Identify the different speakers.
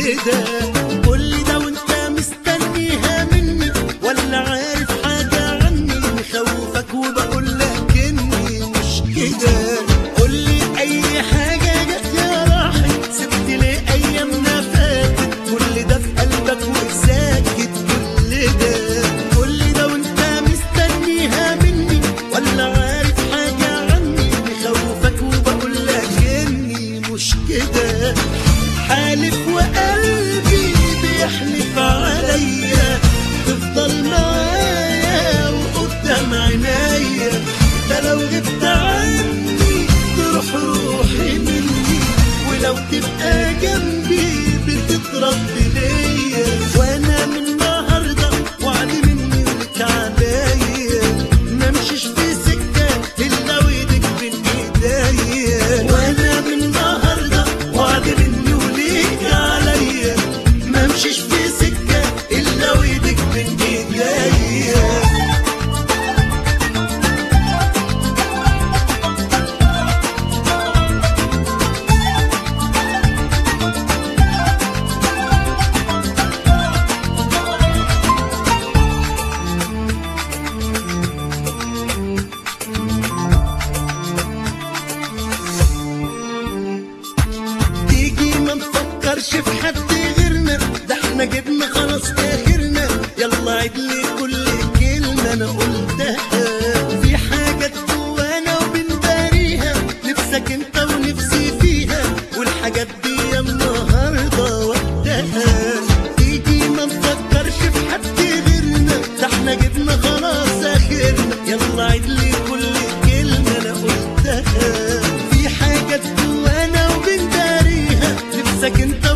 Speaker 1: كده كل ده وانت مستنيها مني ولا عارف حاجة عني مخوفك وبقول لك اني مش كده قول لي اي حاجة جت يا راحت سبت لي ايامنا فاتت كل ده في قلبك وساكت كل ده كل ده وانت مستنيها مني ولا عارف حاجة عني مخوفك وبقول لك اني مش كده حالف وقلبي بيحلف عليا تفضل معايا وقدام عينيا ده لو غبت عني تروح روحي مني ولو تبقى جنبي بتترد ليا وانا من النهارده وعد مني ولك عليا ما امشيش في سكه الا وايدك بين ايديا وانا من النهارده وعد مني وليك عليا ما امشيش في سكه الا وايدك بين ايديا تيجي ما نفكرش في حد غيرنا ده احنا جبنا خلاص اخرنا يلا عيد لي كل كلمة انا قلتها في حاجات جوانا وبنباريها نفسك انت ونفسي فيها والحاجات دي النهارده وقتها تيجي ما نفكرش في حد غيرنا ده احنا جبنا خلاص اخرنا يلا عيد لي كل كلمة انا قلتها في حاجات جوانا وبنداريها نفسك انت